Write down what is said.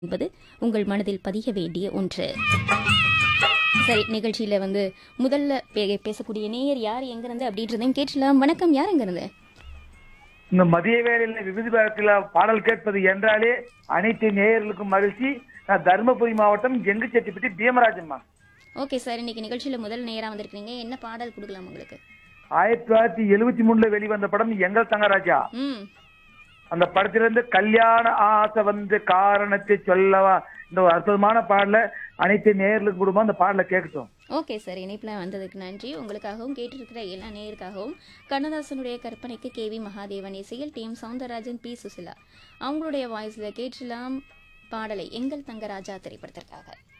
என்பது உங்கள் மனதில் பதிய வேண்டிய ஒன்று சரி நிகழ்ச்சியில வந்து முதல்ல பே- பேசக்கூடிய நேயர் யார் எங்கிருந்து அப்படின்றதையும் கேட்டலாம் வணக்கம் யார் எங்கிருந்து இந்த மதிய வேளையில விவித பாரதியில பாடல் கேட்பது என்றாலே அனைத்து நேயர்களுக்கும் மகிழ்ச்சி நான் தருமபுரி மாவட்டம் ஜெங்குச்செட்டிப்பட்டி பீமராஜம்மா ஓகே சார் இன்னைக்கு நிகழ்ச்சியில முதல் நேரா வந்திருக்கீங்க என்ன பாடல் கொடுக்கலாம் உங்களுக்கு ஆயிரத்தி தொள்ளாயிரத்தி எழுவத்தி மூணுல வெளிவந்த படம் எங்கள் தங்கராஜா ம் அந்த படத்திலிருந்து கல்யாண ஆசை வந்து காரணத்தை சொல்லவா இந்த ஒரு அற்புதமான பாடல அனைத்து நேயர்களுக்கு குடும்பம் அந்த பாடலை கேட்கட்டும் ஓகே சார் இணைப்பில் வந்ததுக்கு நன்றி உங்களுக்காகவும் கேட்டிருக்கிற எல்லா நேயருக்காகவும் கண்ணதாசனுடைய கற்பனைக்கு கேவி மகாதேவன் இசையில் டீம் சவுந்தரராஜன் பி சுசிலா அவங்களுடைய வாய்ஸில் கேட்டலாம் பாடலை எங்கள் தங்கராஜா திரைப்படத்திற்காக